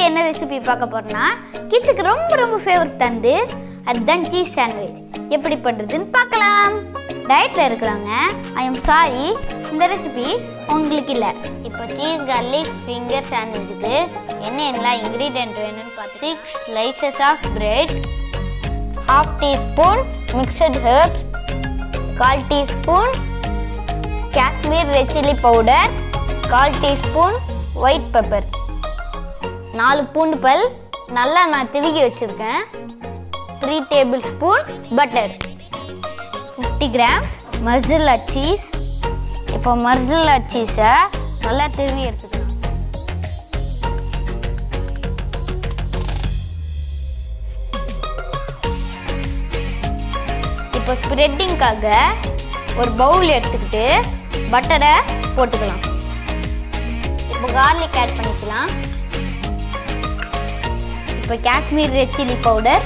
என்ன ரெசிபி பார்க்க போறோம்னா கிட்ஸுக்கு ரொம்ப ரொம்ப ஃபேவரட் தந்து அதுதான் சீஸ் சாண்ட்விச் எப்படி பண்ணுறதுன்னு பார்க்கலாம் டயட்டில் இருக்கிறவங்க ஐ எம் சாரி இந்த ரெசிபி உங்களுக்கு இல்லை இப்போ சீஸ் கார்லிக் ஃபிங்கர் சாண்ட்விச்சுக்கு என்ன என்ன இன்க்ரீடியன்ட் வேணும்னு பார்த்து six slices of bread half teaspoon mixed herbs கால் teaspoon Kashmir red chilli powder கால் டீஸ்பூன் ஒயிட் பெப்பர் நாலு பூண்டு பல் நல்லா நான் திருகி வச்சுருக்கேன் three table spoon butter fifty grams mozzarella cheese இப்போ மர்சில்லா சீஸை நல்லா திருவி எடுத்துக்கலாம் இப்போ ஸ்ப்ரெட்டிங்காக ஒரு பவுல் எடுத்துக்கிட்டு பட்டரை போட்டுக்கலாம் இப்போ கார்லிக் ஆட் பண்ணிக்கலாம் இப்போ Kashmir red chilli powder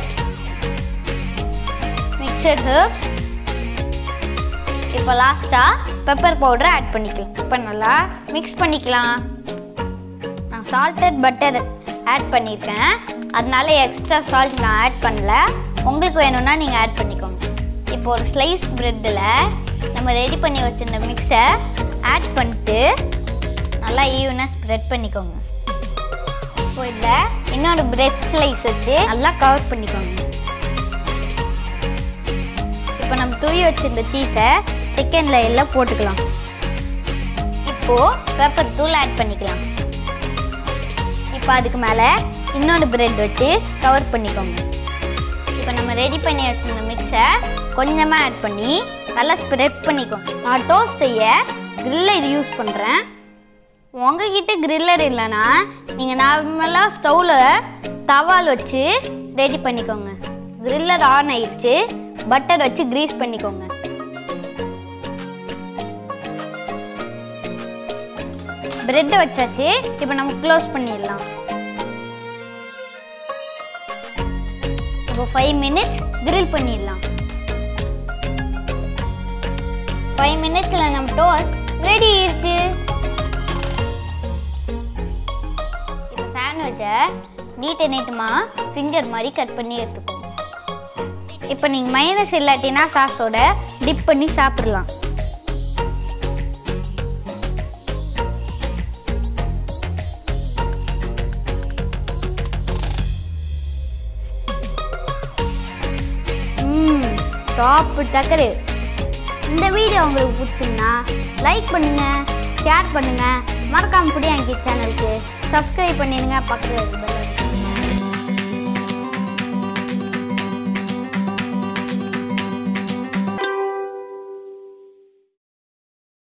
mixed herbs இப்போ லாஸ்ட்டாக பெப்பர் பவுடரை ஆட் பண்ணிக்கலாம் இப்போ நல்லா மிக்ஸ் பண்ணிக்கலாம் நான் சால்டட் பட்டர் ஆட் பண்ணியிருக்கேன் அதனால எக்ஸ்ட்ரா சால்ட் நான் ஆட் பண்ணல உங்களுக்கு வேணும்னா நீங்கள் ஆட் பண்ணிக்கோங்க இப்போ ஒரு ஸ்லைஸ் ப்ரெட்டில் நம்ம ரெடி பண்ணி வச்சிருந்த மிக்ஸை ஆட் பண்ணிட்டு நல்லா ஈவனாக ஸ்ப்ரெட் பண்ணிக்கோங்க இப்போ இதில் இன்னொரு பிரெட் ஸ்லைஸ் வச்சு நல்லா கவர் பண்ணிக்கோங்க இப்போ நம்ம தூவி வச்சிருந்த சீஸை செகண்ட் லேயரில் போட்டுக்கலாம் இப்போது பெப்பர் தூள் ஆட் பண்ணிக்கலாம் இப்போ அதுக்கு மேலே இன்னொரு பிரெட் வச்சு கவர் பண்ணிக்கோங்க இப்போ நம்ம ரெடி பண்ணி வச்சிருந்த மிக்ஸை கொஞ்சமாக ஆட் பண்ணி நல்லா ஸ்ப்ரெட் பண்ணிக்கோங்க நான் டோஸ்ட் செய்ய கிரில்லர் யூஸ் பண்ணுறேன் உங்ககிட்ட கிரில்லர் இல்லைன்னா நீங்கள் நார்மலாக ஸ்டவ்வில் தவால் வச்சு ரெடி பண்ணிக்கோங்க கிரில்லர் ஆன் ஆயிடுச்சு பட்டர் வச்சு க்ரீஸ் பண்ணிக்கோங்க பிரெட்டை வச்சாச்சு இப்போ நம்ம க்ளோஸ் பண்ணிடலாம் இப்போ ஃபைவ் மினிட்ஸ் கிரில் பண்ணிடலாம் ஃபைவ் மினிட்ஸில் நம்ம டோஸ்ட் ரெடி ஆயிடுச்சு இப்போ சாண்ட்விச்சை நீட்ட நீட்டமாக ஃபிங்கர் மாதிரி கட் பண்ணி எடுத்துக்கோங்க இப்போ நீங்கள் மைனஸ் இல்லாட்டினா சாஸோட டிப் பண்ணி சாப்பிடலாம் ம் டாப்பு டக்கரு இந்த வீடியோ உங்களுக்கு பிடிச்சிருந்தா லைக் பண்ணுங்க ஷேர் பண்ணுங்க மறக்காம புடியாங்கி சேனலுக்கு சப்ஸ்கிரைப் பண்ணிடுங்க பக்கத்தில் இருக்கு bell icon.